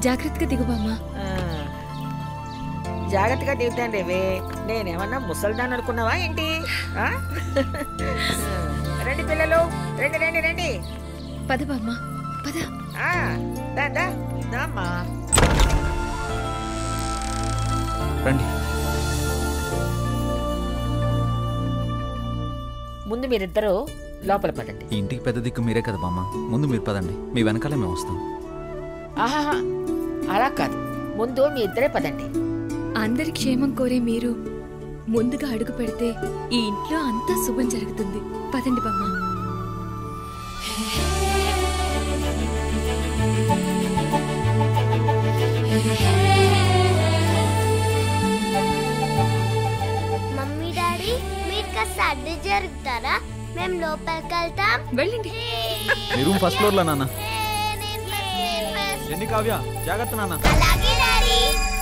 జాగ్రత్తగా దిగు బామ్మ ఆ, జాగ్రత్తగా దిగుతాను రేవే నేనేమన్నా ముసల్దాన్ని అనుకున్నావా ఏంటి ఆ? రండి పిల్లలు రండి రండి రండి పద బామ్మ పద ఆ, దా దా దామ్మా రండి ముందు మీరిద్దరూ లోపల పదండి ఈ ఇంటికి పెద్ద దిక్కు మీరే కదా బామ్మ ముందు మీరు పదండి మీ వెనకాలే మేము వస్తాం ఆహా అలా కాదు ముందు మీ ఇద్దరే పదండి అందరి క్షేమం కోరే మీరు ముందుగా అడుగు పెడితే ఈ ఇంట్లో అంతా శుభం జరుగుతుంది పదండి బామ్మ మమ్మీ డాడీ మీరు కాస్త అడ్డు జరుగుతారా మేము లోపలికి వెళ్తాం వెళ్ళండి మీ రూమ్ ఫస్ట్ ఫ్లోర్లో నాన్న ఏ, నేను first, నేను first. ఎన్ని కావ్య జాగ్రత్త నాన్న అలాగే డాడీ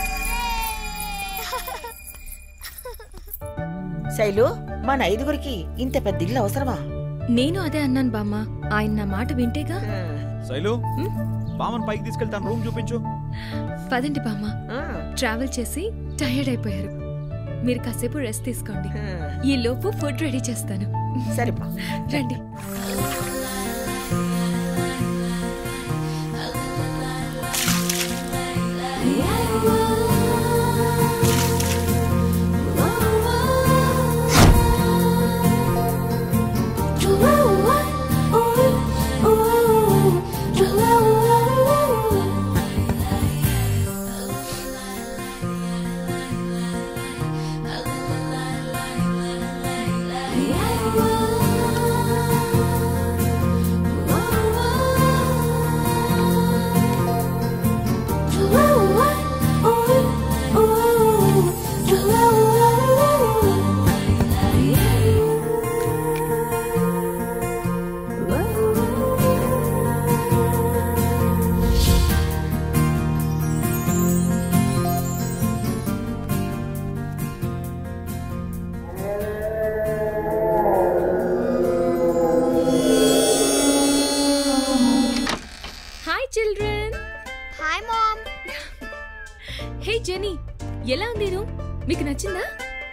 శైలు మన ఐదుగురికి ఇంత పెద్ద ఇల్లు అవసరమా నేను అదే అన్నాను బామ్మ ఆయన నా మాట వింటేగా శైలు హ్మ్? బామ్మని పైకి తీసుకెళ్తాను రూమ్ చూపించు పదండి బామ్మ ఆ, ట్రావెల్ చేసి టైర్డ్ అయిపోయారు మీరు కాసేపు రెస్ట్ తీసుకోండి ఆ, ఈ లోపు ఫుడ్ రెడీ చేస్తాను సరిపా రండి hi children hi mom hey Jenny ఎలా ఉంది రూమ్ మీకు నచ్చిందా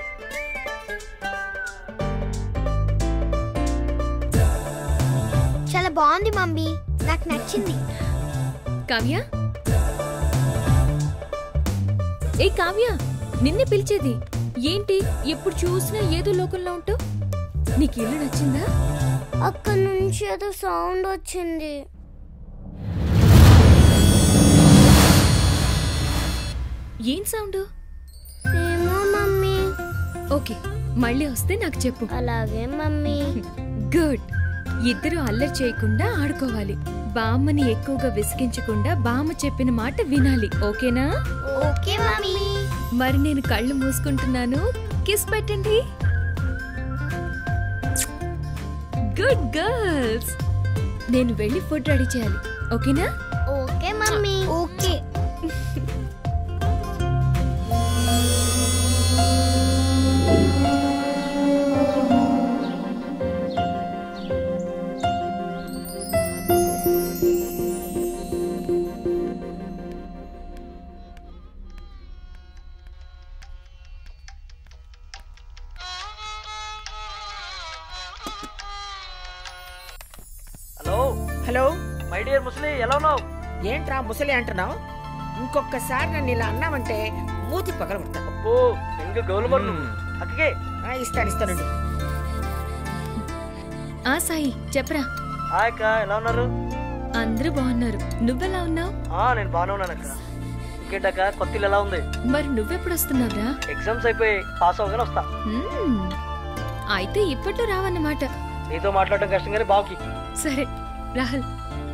చాలా బాగుంది మమ్మీ నాకు నచ్చింది కావ్య ఏ కావ్య నిన్నే పిలిచేది ఏంటి ఎప్పుడు చూసినా ఏదో లోకంలో ఉంటావు నీకు ఇల్లు నచ్చిందా అక్కడ నుంచి ఏదో సౌండ్ వచ్చింది ఏం సౌండ్ ఏమో మమ్మీ ఓకే మళ్ళీ వస్తే నాకు చెప్పు అలాగే మమ్మీ గుడ్ ఇద్దరు అల్లరి చేయకుండా ఆడుకోవాలి బామ్మని ఎక్కువగా విసిగించకుండా బామ్మ చెప్పిన మాట వినాలి ఓకేనా ఓకే మమ్మీ మరి నేను కళ్ళు మూసుకుంటున్నాను కిస్ పెట్టండి గుడ్ గర్ల్స్ నేను వెళ్ళి ఫుడ్ రెడీ చేయాలి ఓకేనా okay mummy okay hello hello my dear ముసలి ఎలా ఉన్నావు ఏంట్రా ముసలి అంటున్నావు ఇంకొకసారి నన్ను ఇలా అన్నావంటే మూతి పగలగొడతా అబ్బో ఎంగ గౌలమన్ను అక్కకే ఆ, ఇస్తాను ఇస్తానండి ఆ సాయి చెప్పరా హాయ్ అక్క ఎలా ఉన్నారు అందరూ బాగున్నారు నువ్వెలా ఉన్నావు ఆ నేను బాగానే ఉన్నాను అక్క ఇంకేంటక్క కొత్త ఇల్లు ఎలా ఉంది మరి నువ్వెప్పుడు వస్తున్నావురా ఎగ్జామ్స్ అయిపోయి పాస్ అవగానే వస్తా మ్మ్. అయితే ఇప్పట్లో రావన్నమాట నీతో మాట్లాడడం కష్టం కానీ బావుకి సరే రాహుల్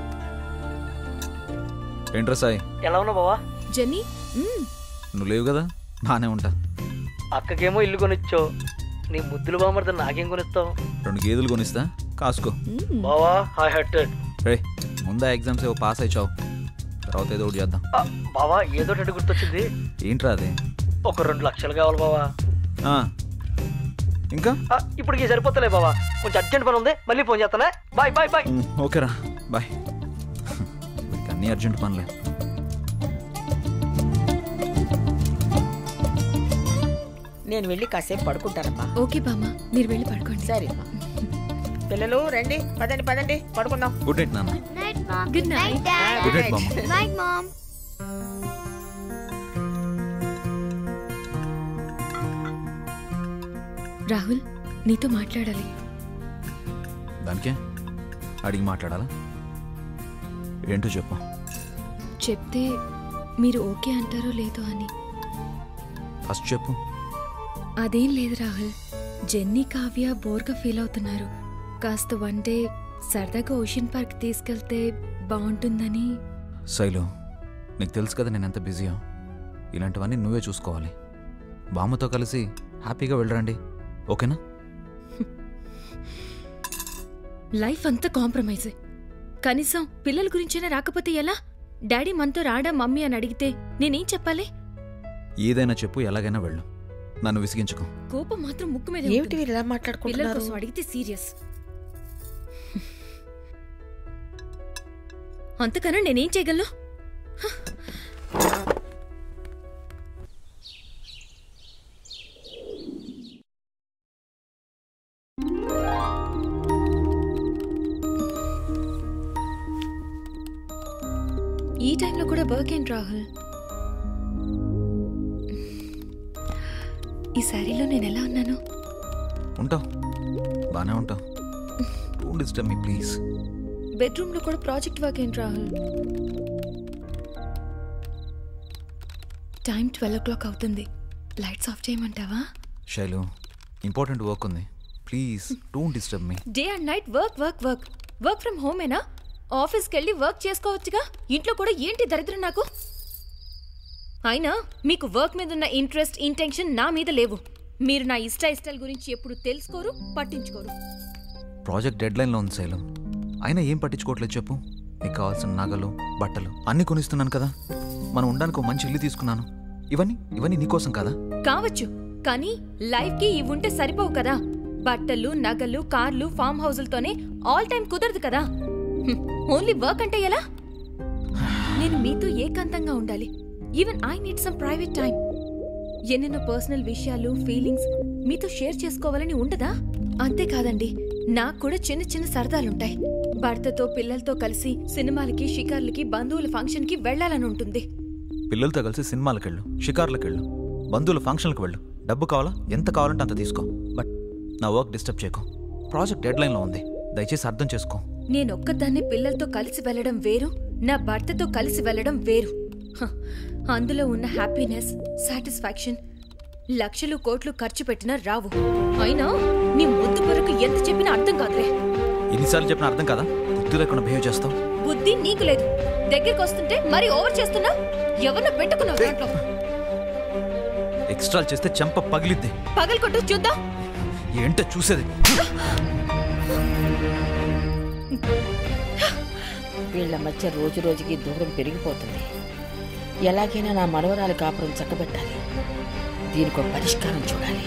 ఏంట్రా సాయి ఎలా ఉన్నావు బావా జెన్నీ మ్మ్. నువ్వు లేవు కదా బాగానే ఉంటా అక్కకేమో ఇల్లు కొనిచ్చావు నీ ముద్దులు బామర్ది నాకేం కొనిస్తావు రెండు గేదెలు కొనిస్తా కాసుకో మ్మ్. బావా హాయ్ హర్టెడ్ రే ముందా ఎగ్జామ్స్ ఏవో పాస్ అయిచావు తర్వాత ఏదో ఒకటి చేద్దాం బావా ఏదో ఒకటి గుర్తొచ్చింది ఏంట్రా అది ఒక రెండు లక్షలు కావాలి బావా ఆ, ఇంకా ఆ, ఇప్పటికి సరిపోతలే బావా కొంచెం అర్జెంట్ పని ఉంది మళ్ళీ ఫోన్ చేస్తానే బాయ్ బాయ్ బాయ్ ఉమ్, ఓకేరా బాయ్ వీడికి అన్నీ అర్జెంట్ పనులే నేను వెళ్ళి కాసేపు పడుకుంటానమ్మా ఓకే బామ్మ మీరు వెళ్ళి పడుకోండి సరే అమ్మా పిల్లలు రండి పదండి పదండి పడుకుందాం గుడ్ నైట్ నాన్న night mom Good night. Night dad good night బామ్మ నైట్ మామ్ రాహుల్ నీతో మాట్లాడాలి దానికే అడిగి మాట్లాడాలా ఏంటో చెప్పు చెప్తే మీరు ఓకే అంటారో లేదో అని ఫస్ట్ చెప్పు అదేం లేదు రాహుల్ జెన్నీ కావ్య బోర్గా ఫీల్ అవుతున్నారు కాస్త వన్ డే సరదాగా ఓషన్ పార్క్ తీసుకెళ్తే బాగుంటుందని శైలు నీకు తెలుసు కదా నేను ఎంత బిజీయో ఇలాంటివన్నీ నువ్వే చూసుకోవాలి బామ్మతో కలిసి హ్యాపీగా వెళ్ళరండి ఓకేనా లైఫ్ అంతా కాంప్రమైజ్ కనీసం పిల్లల గురించైనా రాకపోతే ఎలా డాడీ మనతో రాడా మమ్మీ అని అడిగితే నేనేం చెప్పాలి ఏదైనా చెప్పు ఎలాగైనా వెళ్ళు నన్ను విసిగించుకో కోపం మాత్రం ముక్కు మీద ఏమిటి ఉంటుంది. వీరు ఇలా పిల్లల మాట్లాడుకుంటున్నారు కోసం అడిగితే సీరియస్ అంతకన్నా నేనేం చేయగలను ఈ టైంలో కూడా వర్క్ ఏంటి రాహుల్ ఈ శారీలో నేను ఎలా ఉన్నాను ఉంటావు బాగానే ఉంటావు don't disturb me please bedroom లో కూడా ప్రాజెక్ట్ వర్క్ ఏంటి Rahul time twelve o'clock అవుతుంది లైట్స్ ఆఫ్ చేయమంటావా శైలు ఇంపార్టెంట్ వర్క్ ఉంది please don't disturb me day and night work work work work from హోమేనా ఆఫీస్కి వెళ్ళి వర్క్ చేసుకోవచ్చుగా ఇంట్లో కూడా ఏంటి దరిద్రం నాకు అయినా మీకు వర్క్ మీద ఉన్న ఇంట్రెస్ట్ ఇంటెన్షన్ నా మీద లేవు మీరు నా ఇష్ట ఇష్టాల గురించి ఎప్పుడు తెలుసుకోరు పట్టించుకోరు ప్రాజెక్ట్ డెడ్ లైన్లో ఉంది శైలు అయినా ఏం పట్టించుకోవట్లేదు చెప్పు నీకు కావాల్సిన నగలు బట్టలు అన్నీ కొనిస్తున్నాను కదా మనం ఉండడానికి ఒక మంచి ఇల్లు తీసుకున్నాను ఇవన్నీ ఇవన్నీ నీకోసం కదా కావచ్చు కానీ లైఫ్ కి ఇవి ఉంటే సరిపోవు కదా బట్టలు నగలు కార్లు ఫామ్ హౌజులతోనే ఆల్ టైం కుదరదు కదా హ్మ్, ఓన్లీ వర్క్ అంటే ఎలా నేను మీతో ఏకాంతంగా ఉండాలి even I need some private time ఎన్నెన్నో పర్సనల్ విషయాలు ఫీలింగ్స్ మీతో షేర్ చేసుకోవాలని ఉండదా అంతేకాదండి నాకు కూడా చిన్న చిన్న సరదాలుంటాయి భర్తతో పిల్లలతో కలిసి సినిమాలకి షికార్లకి బంధువుల ఫంక్షన్కి వెళ్ళాలని ఉంటుంది పిల్లలతో కలిసి సినిమాలకు వెళ్ళు షికార్లకు వెళ్ళు బంధువుల ఫంక్షన్లకు వెళ్ళు డబ్బు కావాలా ఎంత కావాలంటే అంత తీసుకో బట్ నా వర్క్ డిస్టర్బ్ చేయకు ప్రాజెక్ట్ డెడ్ లైన్లో ఉంది దయచేసి అర్థం చేసుకో నేనొక్కదాన్ని పిల్లలతో కలిసి వెళ్ళడం వేరు నా భర్తతో కలిసి వెళ్ళడం వేరు హ, అందులో ఉన్న హ్యాపీనెస్ సాటిస్ఫాక్షన్ లక్షలు కోట్లు ఖర్చు పెట్టినా రావు అయినా నీ ముద్దు పొరకు ఎంత చెప్పినా అర్థం కాదులే ఎన్నిసార్లు చెప్పినా అర్థం కదా బుద్ధి లేకుండా బిహేవ్ చేస్తావు బుద్ధి నీకు లేదు దగ్గరికి వస్తుంటే మరి ఓవర్ చేస్తున్నా ఎవరిని పెట్టుకున్నావు దాంట్లో ఎక్స్ట్రాలు చేస్తే చెంప పగిలిద్ది పగలకొట్టు చూద్దాం ఏంటో చూసేది వీళ్ళ మధ్య రోజు రోజుకి దూరం పెరిగిపోతుంది ఎలాగైనా నా మనవరాలి కాపురం చక్కబెట్టాలి దీనికి ఒక పరిష్కారం చూడాలి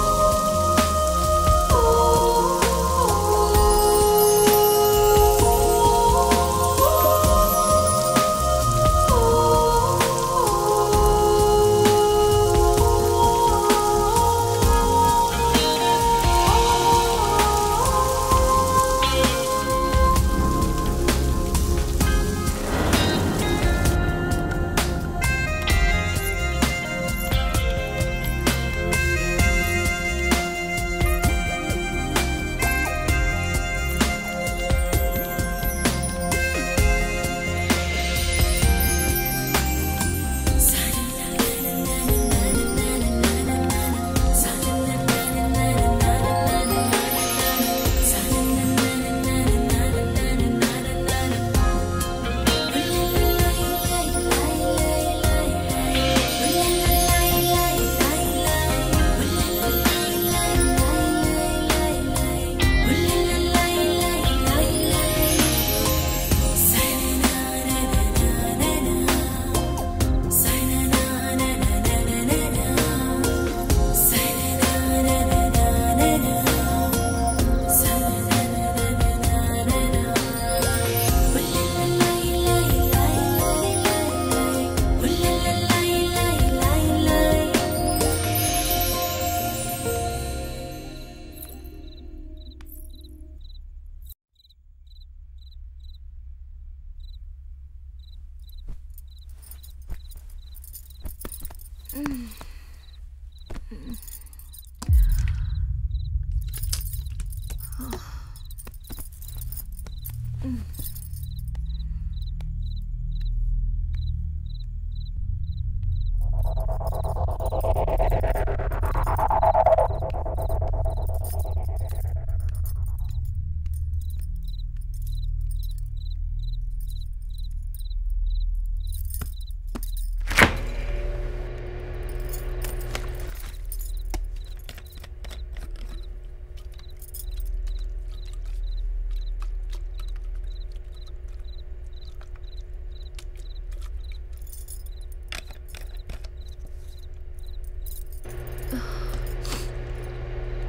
ఆ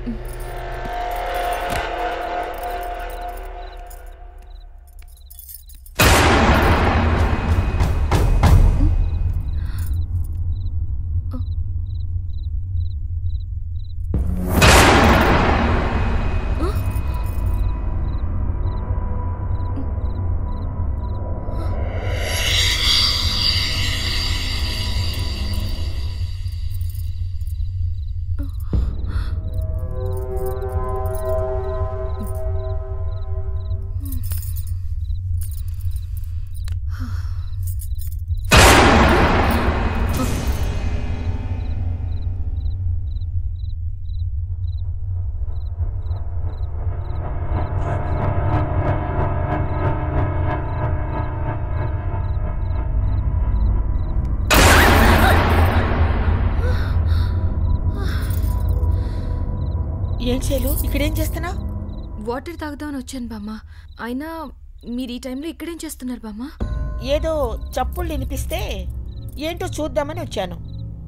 ఏం చేయలు ఇక్కడేం చేస్తున్నావు వాటర్ తాగుదామని వచ్చాను బామ్మ అయినా మీరు ఈ టైంలో ఇక్కడేం చేస్తున్నారు బామ్మ ఏదో చప్పుళ్ళు వినిపిస్తే ఏంటో చూద్దామని వచ్చాను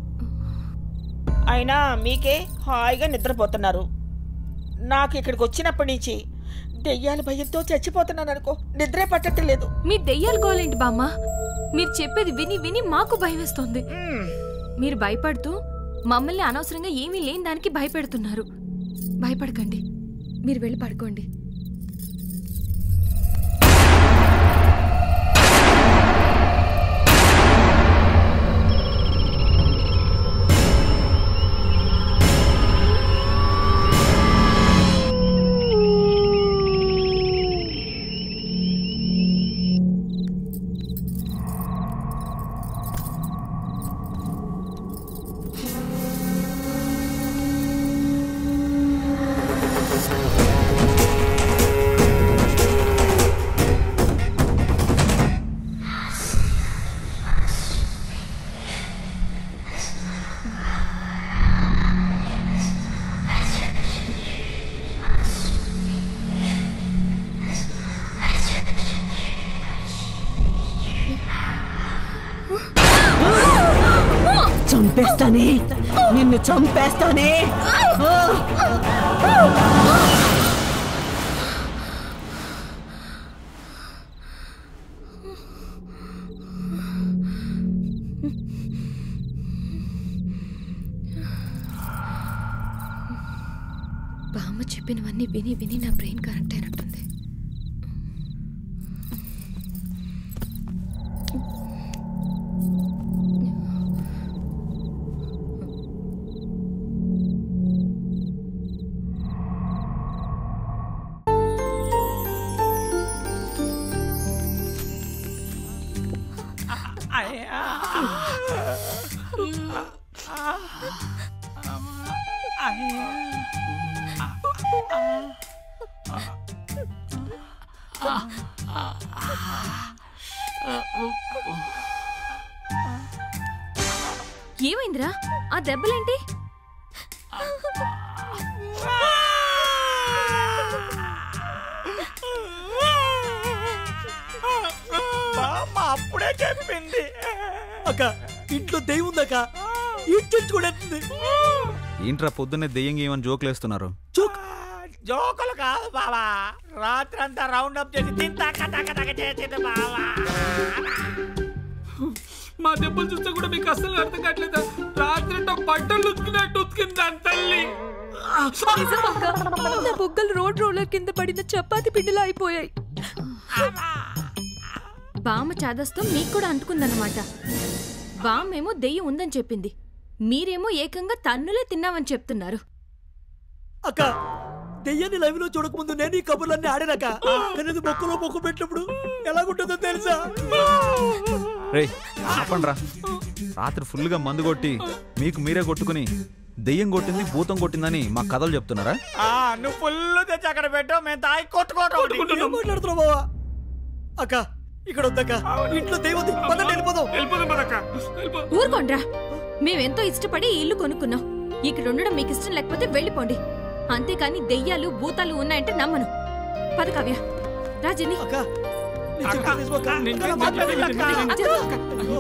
అయినా మీకే హాయిగా నిద్రపోతున్నారు నాకు ఇక్కడికి వచ్చినప్పటి నుంచి దెయ్యాల భయంతో చచ్చిపోతున్నాను అనుకో నిద్రే పట్టట్లేదు మీ దెయ్యాలు గోలేంటి బామ్మ మీరు చెప్పేది విని విని మాకు భయం వేస్తోంది మ్మ్. మీరు భయపడుతూ మమ్మల్ని అనవసరంగా ఏమీ లేని దానికి భయపెడుతున్నారు భయపడకండి మీరు వెళ్ళి పడుకోండి చంపేస్తానే నిన్ను చంపేస్తానే బామ్మ చెప్పినవన్నీ విని విని నా బ్రెయిన్ కరెక్ట్ అయినట్టుంది ఏమైందిరా ఆ దెబ్బలేంటి అప్పుడే చెప్పింది అక్క ఇంట్లో దెయ్యం ఉందక్క ఇంటి కూడా ఏంట్రా పొద్దున్నే దెయ్యం ఏమని జోకులు వేస్తున్నారు జోక్ జోకులు కాదు బావా రాత్రి అంతా రౌండ్ అప్ చేసి తింటా కటక టక చేసింది బావా మా దెబ్బలు చూస్తే కూడా మీకు అస్సలు అర్థం కావట్లేదు రాత్రి బట్టలు ఉతికినట్టు ఉతికింది దాని తల్లి నా బొగ్గలు రోడ్ రోలర్ కింద పడిన చపాతి పిండిలా అయిపోయాయి బామ్మ చాదస్తం మీకు కూడా అంటుకుందన్నమాట బామ్మేమో దెయ్యం ఉందని చెప్పింది మీరేమో ఏకంగా తన్నులే తిన్నామని చెప్తున్నారు అక్క దెయ్యాన్ని లైవ్ లో చూడకముందు నేను ఈ కబుర్లన్నీ ఆడినాక నేను బొక్కలో బొక్క పెట్టినప్పుడు ఎలాగుంటుందో తెలుసా రే ఆపండ్రా రాత్రి ఫుల్గా మందు కొట్టి మీకు మీరే కొట్టుకుని దెయ్యం కొట్టింది భూతం కొట్టిందని మా కథలు చెప్తున్నారా ఆ, నువ్వు ఫుల్ తెచ్చి అక్కడ పెట్టు మేము తాగి కొట్టుకోవటం ఏం మాట్లాడుతున్నావు బావా అక్క ఇక్కడ వద్దక్క ఇంట్లో దెయ్యం ఉంది పదండి వెళ్ళిపోదాం వెళ్ళిపోదాం పదక్క వెళ్ళిపో ఊరుకోండ్రా మేమెంతో ఇష్టపడి ఈ ఇల్లు కొనుక్కున్నాం ఇక్కడ ఉండడం మీకు ఇష్టం లేకపోతే వెళ్ళిపోండి అంతేకాని దెయ్యాలు భూతాలు ఉన్నాయంటే నమ్మను పద కావ్య రాజని అక్క నేను చెప్పేది నిజం అక్క. నేను అక్క, నా మాట వినండి అక్క. అయ్యో.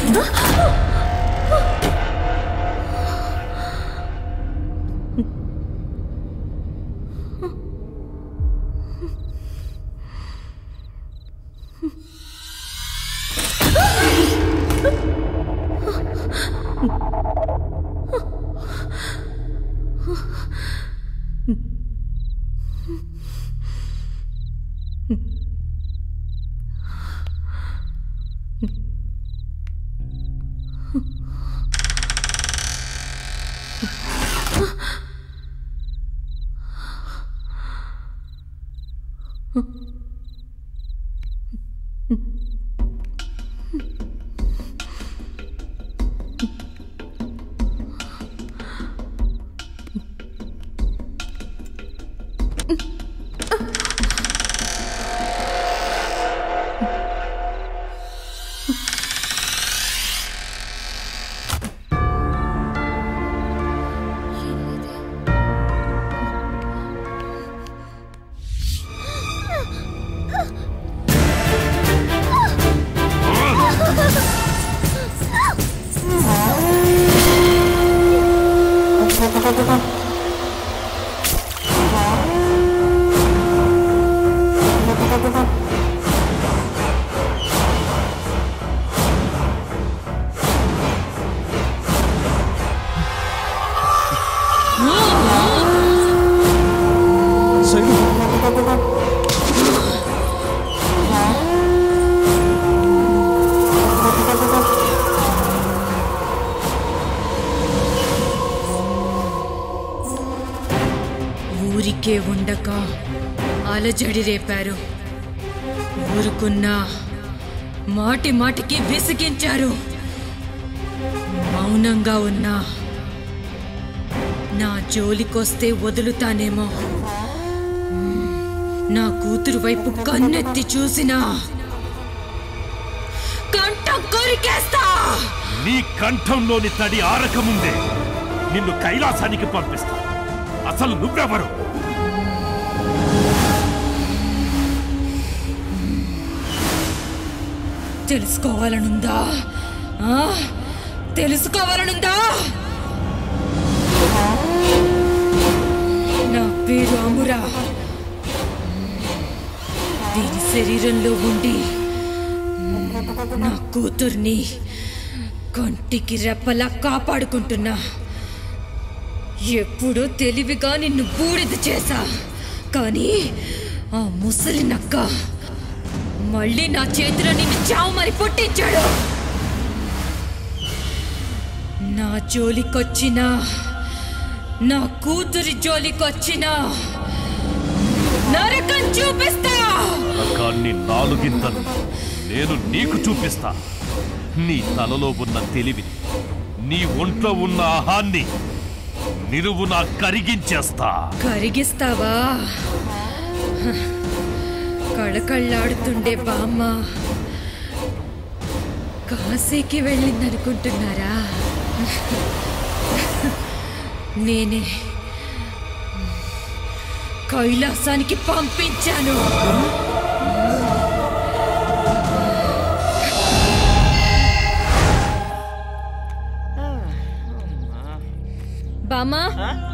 ఊరికే ఉండక అలజడి రేపారు ఊరుకున్నా మాటి మాటికి విసిగించారు మౌనంగా ఉన్నా నా జోలికొస్తే వదులుతానేమో నా కూతురు వైపు కన్నెత్తి చూసినా కంఠం కొరికేస్తా నీ కంఠంలోని తడి ఆరకముందే నిన్ను కైలాసానికి పంపిస్తా అసలు నువ్వెవరు తెలుసుకోవాలనుందా ఆ? తెలుసుకోవాలనుందా నా పేరు అమురా దీని శరీరంలో ఉండి నా కూతుర్ని కంటికి రెప్పలా కాపాడుకుంటున్నా ఎప్పుడో తెలివిగా నిన్ను బూడిద చేశా కానీ ఆ ముసలి నక్క మళ్ళీ నా చేతిలో నిన్ను చావు మరి పుట్టించాడు నా జోలికొచ్చినా నా కూతురి జోలికొచ్చినా నరకం చూపిస్తా నరకాన్ని నాలుగింతలు నేను నీకు చూపిస్తా నీ తలలో ఉన్న తెలివిని నీ ఒంట్లో ఉన్న ఆహాన్ని నిలువునా కరిగించేస్తా కరిగిస్తావా హ, కళకళ్ళాడుతుండే బామ్మ కాశీకి వెళ్ళిందనుకుంటున్నారా నేనే కైలాసానికి పంపించాను బామ్మా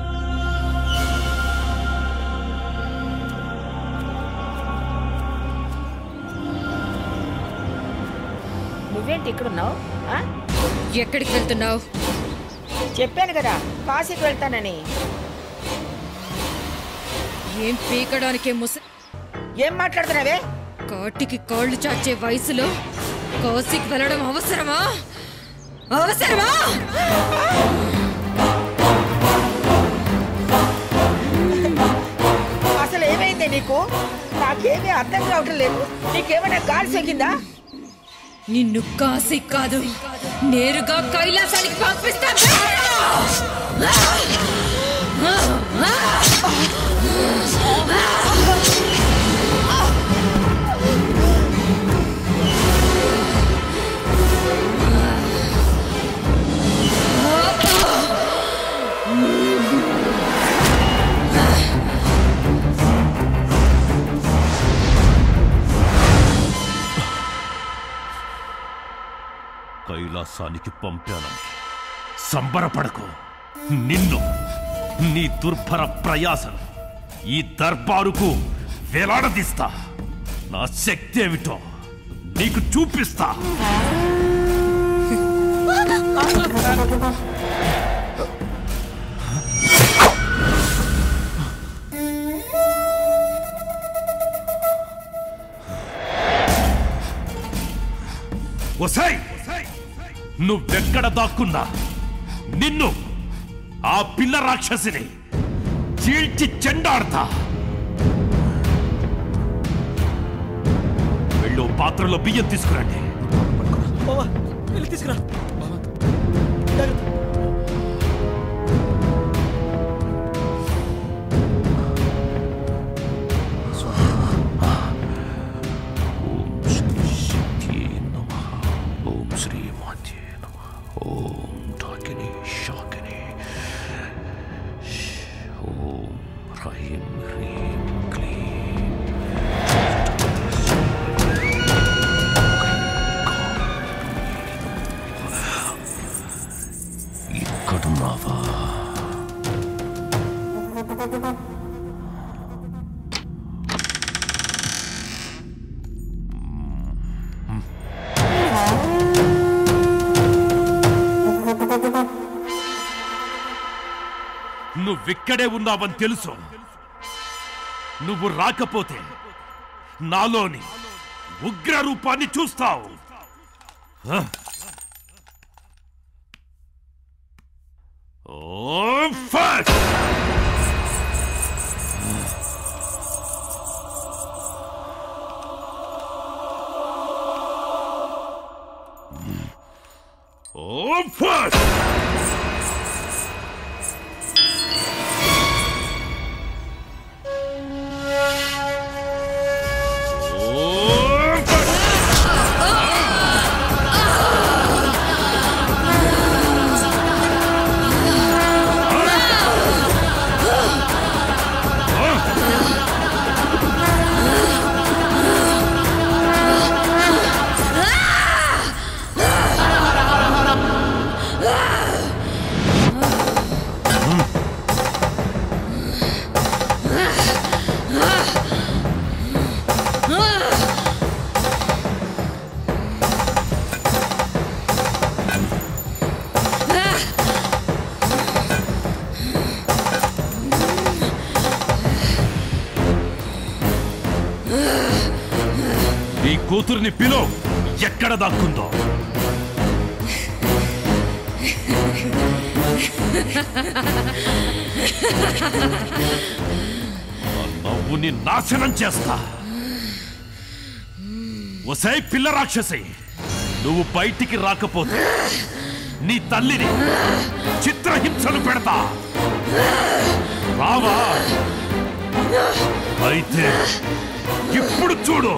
నువ్వేంటి ఇక్కడున్నావు ఆ? ఎక్కడికి వెళ్తున్నావు చెప్పాను కదా కాశీకి వెళ్తానని ఏం పీకడానికే ముస ఏం మాట్లాడుతున్నావే కాటికి కాళ్ళు చాచే వయసులో కాశీకి వెళ్ళడం అవసరమా అవసరమా అసలు ఏమైంది నీకు నాకేమీ అర్థం కావటం లేదు నీకేమైనా గాలి సోకిందా నిన్ను కాశీ కాదు నేరుగా కైలాసానికి పంపిస్తా కైలాసానికి పంపానని సంబరపడకు నిన్ను నీ దుర్భర ప్రయాసలు ఈ దర్బారుకు వేలాడదీస్తా నా శక్తి ఏమిటో నీకు చూపిస్తా ఒసై నువ్వెక్కడ దాక్కున్నా నిన్ను ఆ పిల్ల రాక్షసిని చీల్చి చెండాడతా వెళ్ళు పాత్రలో బియ్యం తీసుకురండి బావా వెళ్ళి తీసుకురా జాగ్రత్త. ఓం శ్రీ శక్తి నమ ఓం శ్రీ మాతే నమ ఓం ఢాకిని శాకిని ఓం హ్రీం హ్రీం క్లీం ఇక్కడున్నావా నువ్విక్కడే ఉన్నావని తెలుసు నువ్వు రాకపోతే నాలోని ఉగ్ర రూపాన్ని చూస్తావు హ? ఓ ఫట్! ఓ ఫట్! ఓ ఫట్! నీ కూతుర్ని పిలో ఎక్కడ దాక్కుందో ఆ నవ్వుని నాశనం చేస్తా ఒసై పిల్ల రాక్షసి నువ్వు బయటికి రాకపోతే నీ తల్లిని చిత్రహింసలు పెడతా రావా అయితే ఇప్పుడు చూడు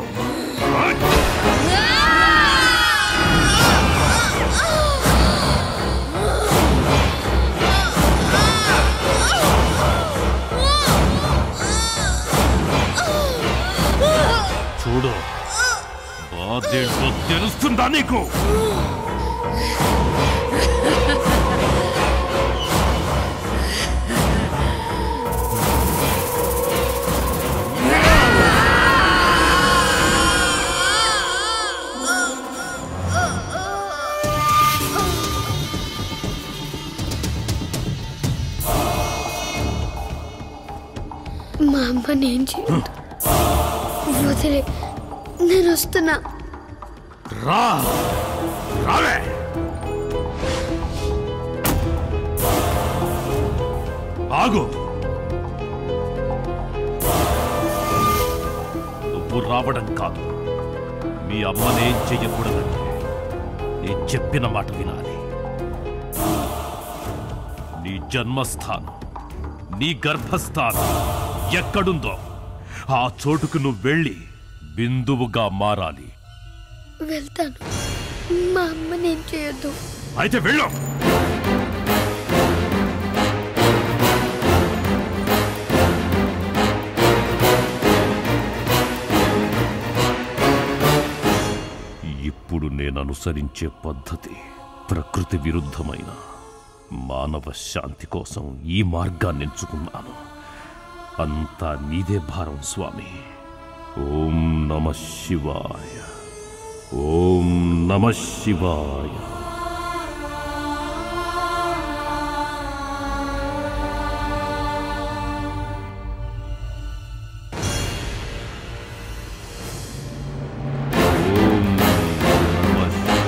చూడు బాధేంటో తెలుస్తుందా నీకు మా అమ్మ నేను చేయదు వదిలే నేను వస్తున్నా రా రావే ఆగు నువ్వు రావడం కాదు మీ అమ్మనేం చెయ్యకూడదంటే నేను చెప్పిన మాట వినాలి నీ జన్మస్థానం నీ గర్భస్థానం ఎక్కడుందో ఆ చోటుకు నువ్వు వెళ్ళి బిందువుగా మారాలి వెళ్తాను మా అమ్మ నేను చేయొద్దు అయితే వెళ్ళు ఇప్పుడు నేను అనుసరించే పద్ధతి ప్రకృతి విరుద్ధమైన మానవ శాంతి కోసం ఈ మార్గాన్ని ఎంచుకున్నాను అంతా నీదే భారం స్వామి ఓం నమ శివాయ ఓం నమ శివాయ ఓం నమ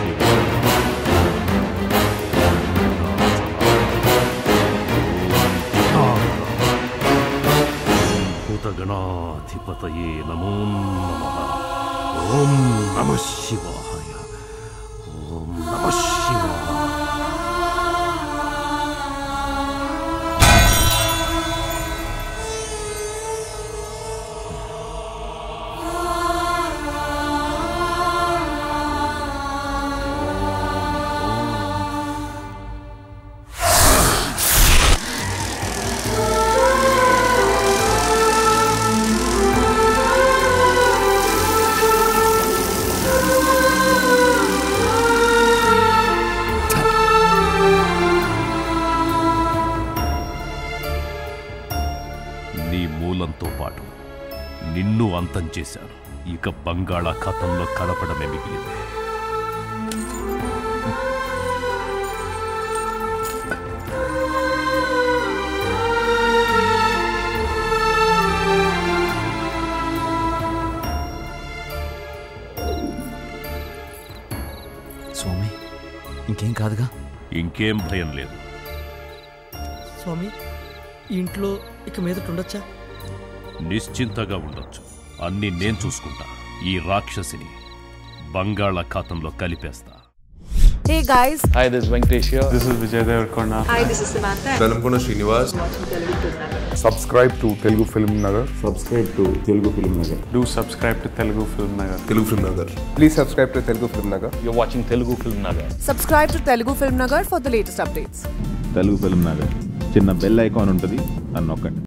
భూతగణాధిపతయే నమో నమ ఓం నమ శివాయ ఓం నమ శివాయ నీ మూలంతో పాటు నిన్ను అంతం చేశాను ఇక బంగాళాఖాతంలో కలపడమే మిగిలింది స్వామి ఇంకేం కాదుగా ఇంకేం భయం లేదు స్వామి ఈ ఇంట్లో ఇక మీదట ఉండొచ్చా నిశ్చింతగా ఉండొచ్చు అన్ని నేను చూసుకుంటా ఈ రాక్షసిని బంగాళాఖాతంలో కలిపేస్తా Hey guys, Hi, this is Venkatesh here. This is Vijay Devarkonda. hi, this is Samantha. Velankonda Srinivas subscribe to Telugu Film Nagar subscribe to Telugu Film Nagar Do subscribe to Telugu Film Nagar. Telugu Film Nagar please subscribe to Telugu Film Nagar You're watching Telugu Film Nagar. Subscribe to Telugu Film Nagar for the latest updates. Telugu Film Nagar చిన్న bell icon ఉంటుంది అని నొక్కండి